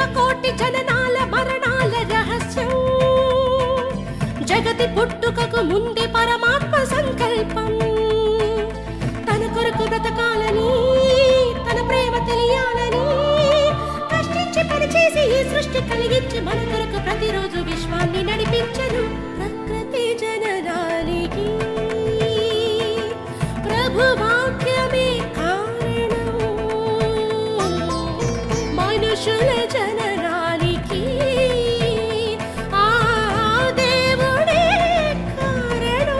జీవకోటి జననాల మరణాల రహస్యం జగతి పుట్టుకకు ముందే పరమాత్మ సంకల్పం తన కొరకు బ్రతకాలని తన ప్రేమ తెలియాలని కష్టించి పనిచేసి ఈ సృష్టి కలిగించి మన కొరకు ప్రతిరోజు విశ్వాన్ని నడిపించను ప్రకృతి జననానికి ప్రభు వాక్యమే కారణం మనుషుల జననానికి ఆ దేవుడే కారణం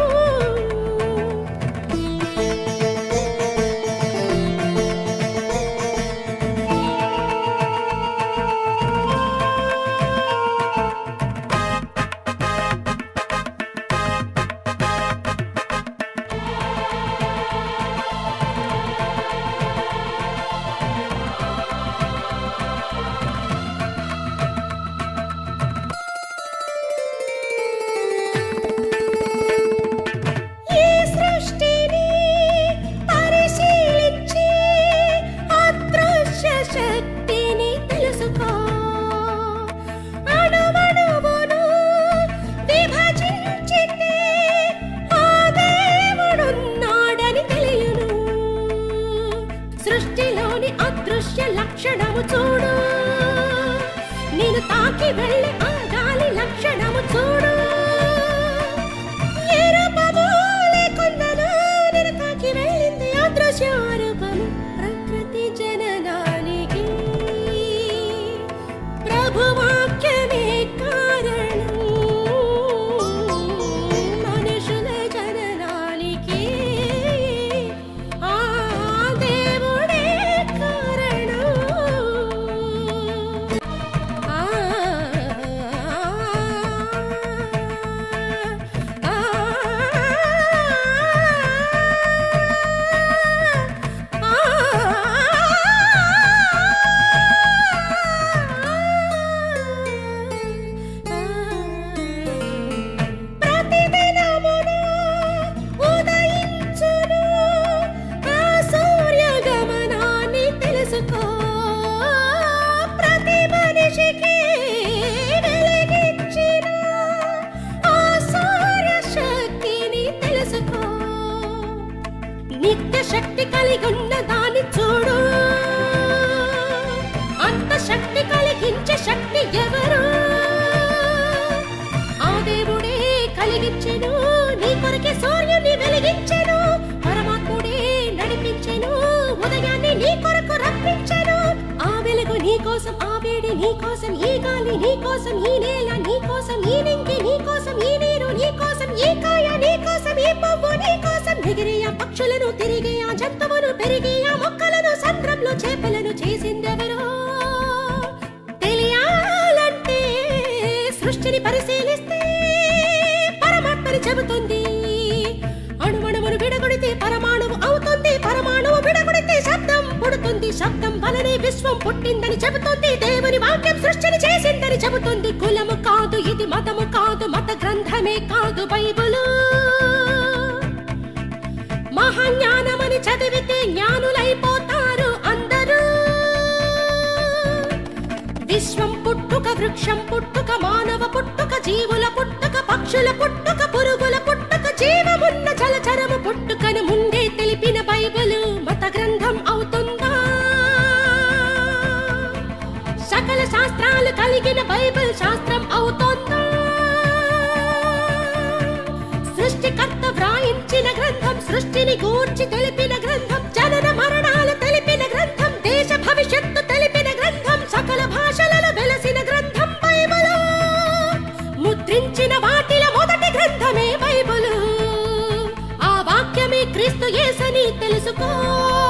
ఈ సృష్టిని పరిశీలించి అదృశ్య శక్తిని తెలుసుకో అణువణువును విభజించితే ఆ దేవుడున్నాడని తెలియను సృష్టిలోని అదృశ్య లక్షణము చూడు నేను తాకి వెళ్ళి ఆ గాలి లక్షణము చూడు ఏ రూపము లేకుండాను నేను తాకి వెళ్ళింది అదృశ్య రూపము ప్రకృతి జననానికి ప్రభు వాక్యమే కారణం మనుషుల జననానికి ఆ దేవుడే కారణం ఆ ఆ ప్రతిదినమును ఉదయించును ఆ సూర్యగమనాన్ని తెలుసుకో ప్రతి మనిషికి వెలిగించిన ఆ సూర్య శక్తిని తెలుసుకో నిత్య శక్తి కలిగి ఉన్న దాన్ని చూడు అంత శక్తి కలిగించే శక్తి ఎవరు ఆ దేవుడే కలిగించెను నీ కొరకే సూర్యుని వెలిగించెను పరమాత్ముడే నడిపించెను ఉదయాన్ని నీ కొరకు రప్పించెను ఆ వెలుగు నీ కోసం ఆ వేడి నీ కోసం ఈ గాలి నీ కోసం ఈ నేల నీ కోసం ఈ నింగి నీ కోసం ఈ నీరు నీ కోసం ఈ కాయ నీ కోసం ఈ పువ్వు నీ కోసం ఎగిరే ఆ పక్షులను తిరిగే ఆ జంతువును పెరిగే ఆ మొక్కలను సంద్రంలో చేపలను చేసిందెవరో తెలియాలంటే సృష్టిని పరిశీలిస్తే పరమాత్మని చెబుతుంది అణువణువును విడగొడితే పరమాణువు అవుతుంది పరమాణువు విడగొడితే శబ్దం పుడుతుంది శబ్దం వలనే విశ్వం పుట్టిందని చెబుతుంది దేవుని వాక్యం సృష్టిని చేసిందని చెబుతుంది కులము కాదు ఇది మతము కాదు మత గ్రంథమే కాదు బైబులు మహాజ్ఞానమని చదివితే జ్ఞానులైపోతారు అందరూ విశ్వం పుట్టుక వృక్షం పుట్టుక మానవ పుట్టుక జీవుల పుట్టుక పక్షుల పుట్టుక పురుగుల పుట్టుక జీవమున్న జలచరము పుట్టుకను ముందే తెలిపిన బైబిలు మత గ్రంథం అవుతుందా సకల శాస్త్రాలు కలిగిన బైబిల్ శాస్త్రం అవుతుందా సృష్టికర్త వ్రాయించిన గ్రంథం సృష్టిని గూర్చి తెలిపిన గ్రంథం జనన మరణాలు తెలిపిన గ్రంథం దేశ భవిష్యత్తు తెలిపిన గ్రంథం సకల భాషలలో వెలసిన గ్రంథం బైబిలు ముద్రించిన వాటిల మొదటి గ్రంథమే బైబిలు ఆ వాక్యమే క్రీస్తు యేసని తెలుసుకో